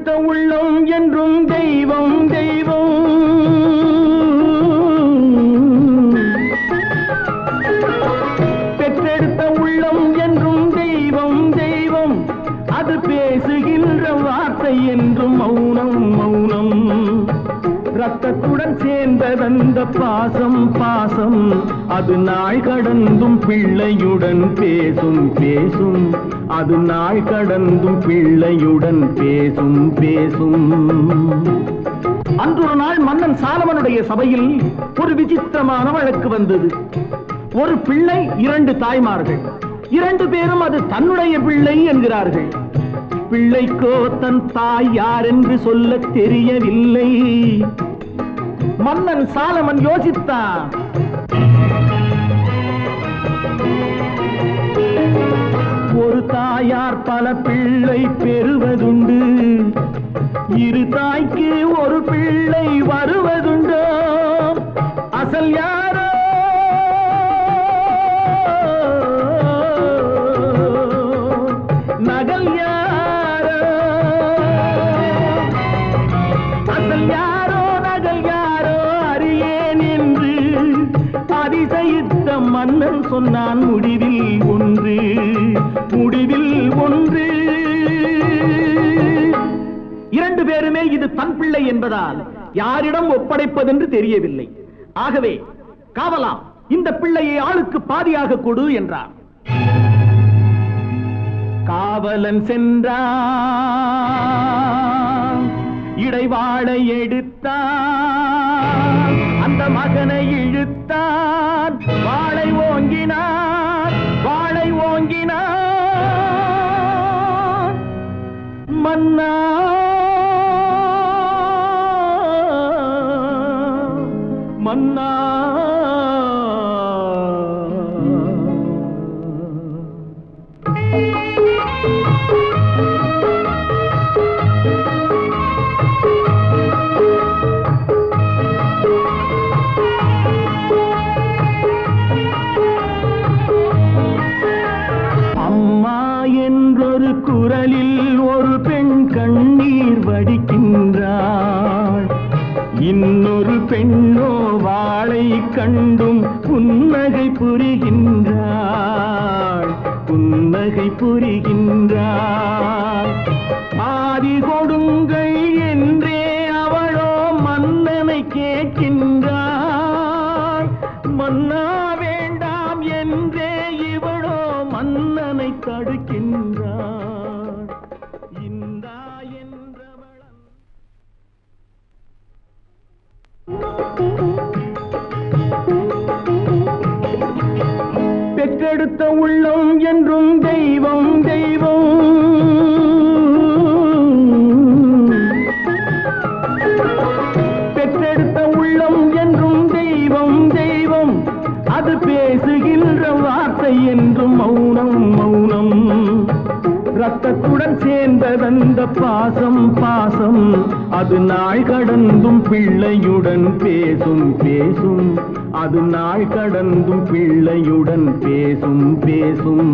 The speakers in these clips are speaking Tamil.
பெற்றெடுத்த உள்ளம் என்றும் தெய்வம் தெய்வம் பெற்றெடுத்த உள்ளம் என்றும் தெய்வம் தெய்வம் அது பேசுகின்ற வார்த்தை என்றும் மௌனம் மௌனம் ரத்தத்துடன் சேர்ந்ததந்த பாசம் பாசம் அது நாள் கடந்தும் பிள்ளையுடன் பேசும் பேசும் அது நாள் கடந்தும் பிள்ளையுடன் பேசும் பேசும் அன்றொரு நாள் மன்னன் சாலமனுடைய சபையில் ஒரு விசித்திரமான வழக்கு வந்தது ஒரு பிள்ளை இரண்டு தாய்மார்கள் இரண்டு பேரும் அது தன்னுடைய பிள்ளை என்கிறார்கள் பிள்ளைக்கோ தன் தாய் யார் என்று சொல்ல தெரியவில்லை மன்னன் சாலமன் யோசித்தான் ஒரு தாயார் பல பிள்ளை பெறுவதுண்டு இரு தாய்க்கு ஒரு பிள்ளை வருவதுண்டோ அசல் யாரோ நகல் யாரோ அசல் யாரோ நகல் யாரோ அறியேன் என்று அதிசயித்த மன்னன் சொன்னான் முடிவில் ஒன்று முடிவில் ஒன்று இரண்டு பேருமே இது தன் பிள்ளை என்பதால் யாரிடம் ஒப்படைப்பதென்று தெரியவில்லை ஆகவே காவலாம் இந்த பிள்ளையை ஆளுக்கு பாதியாக கொடு என்றார் காவலன் சென்றான் இடைவாளை எடுத்தான் அந்த மகனை இழுத்தான் வாளை ஓங்கினான் வாளை ஓங்கினான் மன்னா மன்னா அம்மா என்றொரு குரலில் ஒரு பெண் கண்ணீர் வடிக்கின்றாள் இன்னொரு பெண்ணோ வாளை கண்டும் புன்னகை புரிகின்றாள் புன்னகை புரிகின்றாள் ஆதி கொடுங்கள் என்றே அவளோ மன்னனை கேட்கின்றாள் மன்னா வேண்டாம் என்றே இவளோ மன்னனை தடுக்கின்றாள் இந்தா என்றவளன் பெற்றெடுத்த உள்ளம் என்றும் தெய்வம் தெய்வம் பெற்றெடுத்த உள்ளம் என்றும் தெய்வம் தெய்வம் அது பேசுகின்ற வார்த்தை என்றும் மௌனம் மௌனம் ரத்தத்துடன் சேர்ந்ததந்த பாசம் பாசம் அது நாள் கடந்தும் பிள்ளையுடன் பேசும் பேசும் அது நாள் கடந்தும் பிள்ளையுடன் பேசும் பேசும்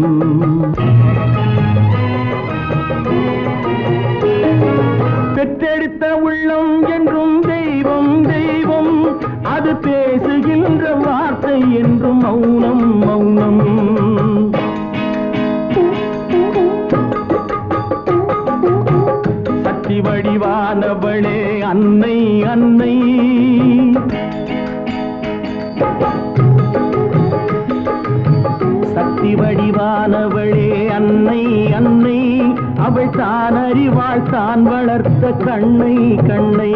பெற்றெடுத்த உள்ளம் என்றும் தெய்வம் தெய்வம் அது பேசுகின்ற வார்த்தை என்றும் மௌனம் மௌனம் சக்தி வடிவானவளே அன்னை அன்னை சக்தி வடிவானவளே அன்னை அன்னை அவள் தான் அறிவாள் தான் வளர்த்த கண்ணை கண்ணை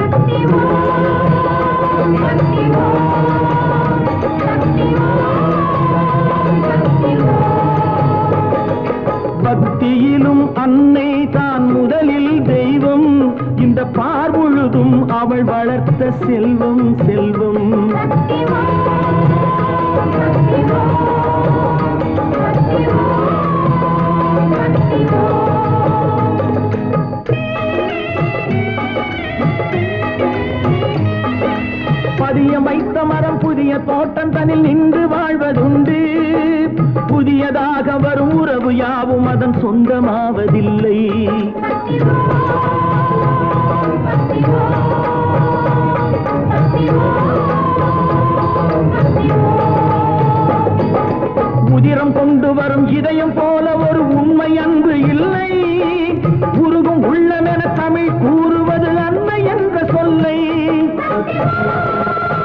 பக்தியிலும் அன்னை தான் முதலில் தெய்வம் இந்த பார்முழுதும் அவள் வளர்த்த செல்வம் செல்வம் பதியம் வைத்த மரம் புதிய தோட்டம் தனில் நின்று வாழ்வதுண்டு புதியதாக வரும் உறவு யாவும் அதன் சொந்தமாவதில்லை ஆ